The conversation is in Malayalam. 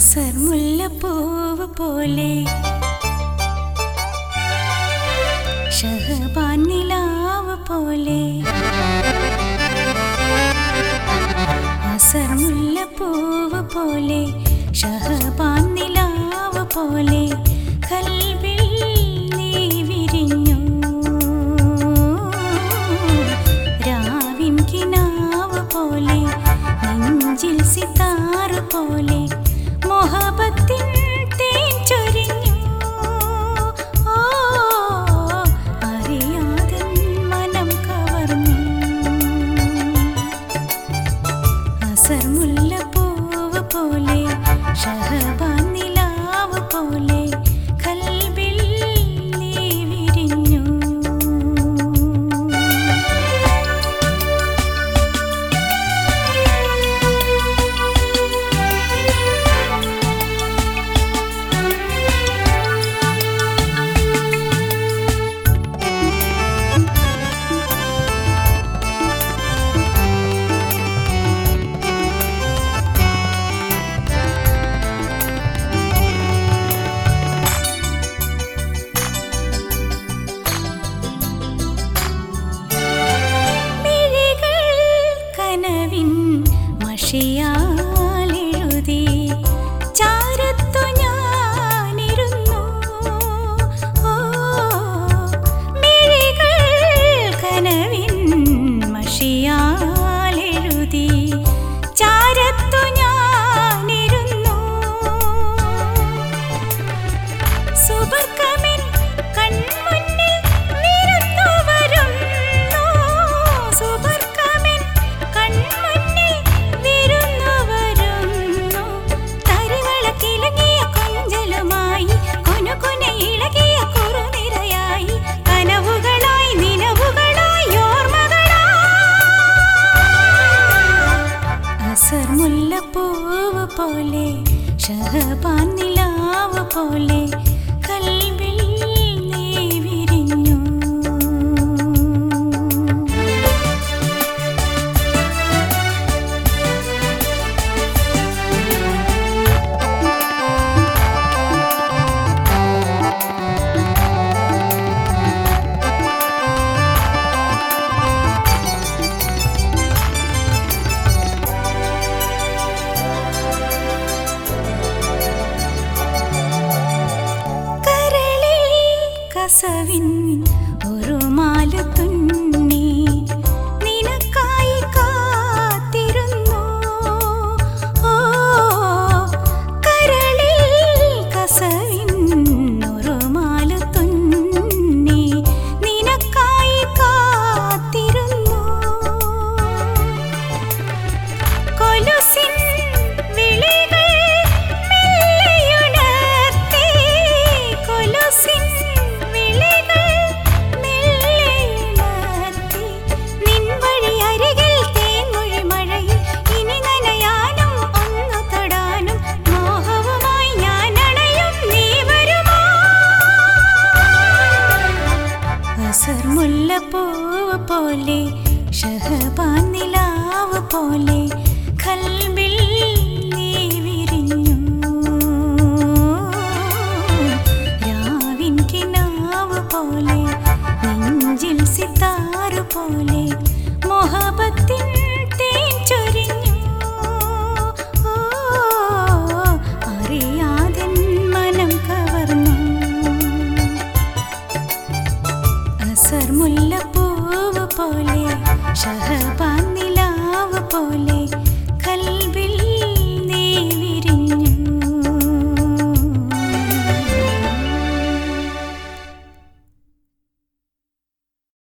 അസർ മുല്ലപ്പൂവ് പോലെ ഷഹബാൻ നിലാവ് പോലെ അസർ മുല്ലപ്പൂവ് പോലെ ഷഹബാൻ നിലാവ് പോലെ കൽവിൽ നീ വിരിഞ്ഞു രാവിൻ കിനാവ് പോലെ നെഞ്ചിൽ സിതാറ് പോലെ മൊഹബത്തിൻ തേൻ ചൊരിഞ്ഞു ഓ അറിയാതെ മനം കവർന്നു അസർ മുല്ലപ്പൂവ് പോലെ ഷഹബാൻ നിലാവ് പോലെ കൽവിൽ നീ വിരിഞ്ഞു മിഴികൾ കനവിൻ മഷിയാലെഴുതി ചാരത്തു ഞാനിരുന്നു ഓ മിഴികൾ കനവിൻ മഷിയാലെഴുതി ചാരത്തു ഞാനിരുന്നു സുബർക്കമിൻ കൺമുന്നിൽ വിരുന്നു വരുന്നു സുബർക്കമിൻ കൺമുന്നിൽ വിരുന്നു വരുന്നു തരുകളക്കിളകിയ കൊഞ്ചലുമായി കൊനുകൊന ഇളകിയ കുറുനിരയായി കനവുകളായി നിലവുകളായി ഓർമ്മകളായി അസർ മുല്ലപ്പൂവ് പോലെ ഷഹബാൻ നിലാവ് പോലെ കൽവിൽ നീ വിരിഞ്ഞു കരളിൽ കസവിൻ